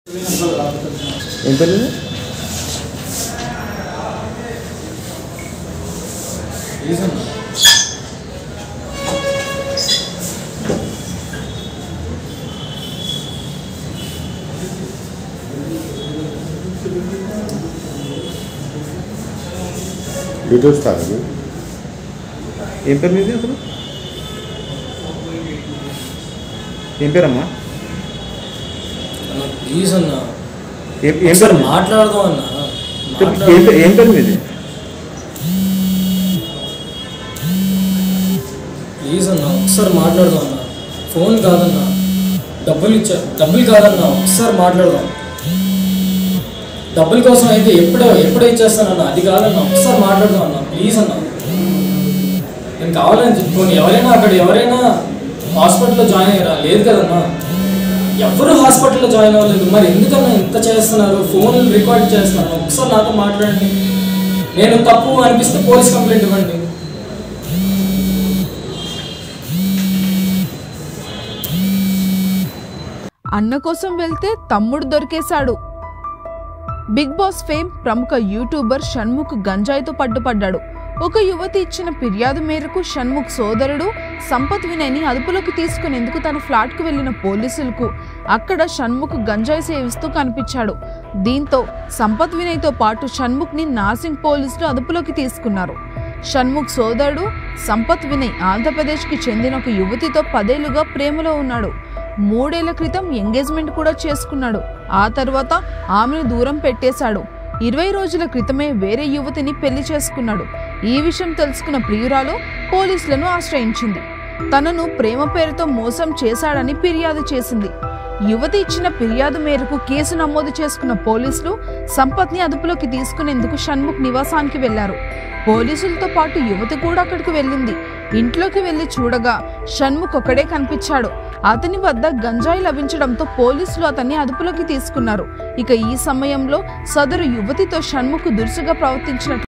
ఏం పేరు ఇది? యూట్యూబ్ స్టార్ అది ఏం పేరు మీది అసలు ఏం పేరమ్మా అన్న ప్లీజ్ అన్న ఏం ఏం ఒకసారి పేరు మాట్లాడదాం అన్న చెప్పు, ఏం పేరు ఏం పేరు మీది ప్లీజ్ అన్న ఒకసారి మాట్లాడదాం అన్న ఫోన్ కాదన్న డబ్బులు ఇచ్చా డబ్బులు కాదన్న ఒకసారి మాట్లాడదాం డబ్బుల కోసం అయితే ఎప్పుడో ఎప్పుడో ఇచ్చేస్తానన్న అది కాదన్న ఒకసారి మాట్లాడదాం అన్న ప్లీజ్ అన్న నేను కావాలని చెప్పుకొని ఎవరైనా అక్కడ ఎవరైనా హాస్పిటల్లో జాయిన్ అయ్యారా లేదు కదన్నా ఎవరు హాస్పిటల్లో జాయిన్ అవ్వలేదు మరి ఎందుకన్నా ఇంత చేస్తున్నారు ఫోన్ రికార్డ్ చేస్తున్నారు ఒకసారి నాతో మాట్లాడండి నేను తప్పు అనిపిస్తే పోలీస్ కంప్లైంట్ ఇవ్వండి అన్న కోసం వెళ్తే తమ్ముడు దొరికేశాడు బిగ్ బాస్ ఫేమ్ ప్రముఖ యూట్యూబర్ షణ్ముఖ్ గంజాయితో పట్టుపడ్డాడు ఒక యువతి ఇచ్చిన ఫిర్యాదు మేరకు షణ్ముఖ్ సోదరుడు సంపత్ వినయ్ని అదుపులోకి తీసుకునేందుకు తన ఫ్లాట్కు వెళ్లిన పోలీసులకు అక్కడ షణ్ముఖ్ గంజాయి సేవిస్తూ కనిపించాడు దీంతో సంపత్ వినయ్తో పాటు షణ్ముఖ్ని నాసింగ్ పోలీసులు అదుపులోకి తీసుకున్నారు షణ్ముఖ్ సోదరుడు సంపత్ వినయ్ ఆంధ్రప్రదేశ్కి చెందిన ఒక యువతితో పదేళ్లుగా ప్రేమలో ఉన్నాడు మూడేళ్ల క్రితం ఎంగేజ్మెంట్ కూడా చేసుకున్నాడు ఆ తర్వాత ఆమెను దూరం పెట్టేశాడు ఇరవై రోజుల క్రితమే వేరే యువతిని పెళ్లి చేసుకున్నాడు ఈ విషయం తెలుసుకున్న ప్రియురాలు పోలీసులను ఆశ్రయించింది తనను ప్రేమ పేరుతో మోసం చేశాడని ఫిర్యాదు చేసింది యువతి ఇచ్చిన ఫిర్యాదు మేరకు కేసు నమోదు చేసుకున్న పోలీసులు సంపత్ని అదుపులోకి తీసుకునేందుకు షణ్ముఖ్ నివాసానికి వెళ్లారు పోలీసులతో పాటు యువతి కూడా అక్కడికి వెళ్ళింది ఇంట్లోకి వెళ్లి చూడగా షణ్ముఖ్ ఒక్కడే కనిపించాడు అతని వద్ద గంజాయి లభించడంతో పోలీసులు అతన్ని అదుపులోకి తీసుకున్నారు ఇక ఈ సమయంలో సదరు యువతితో షణ్ముఖ్ దురుసుగా ప్రవర్తించినట్లు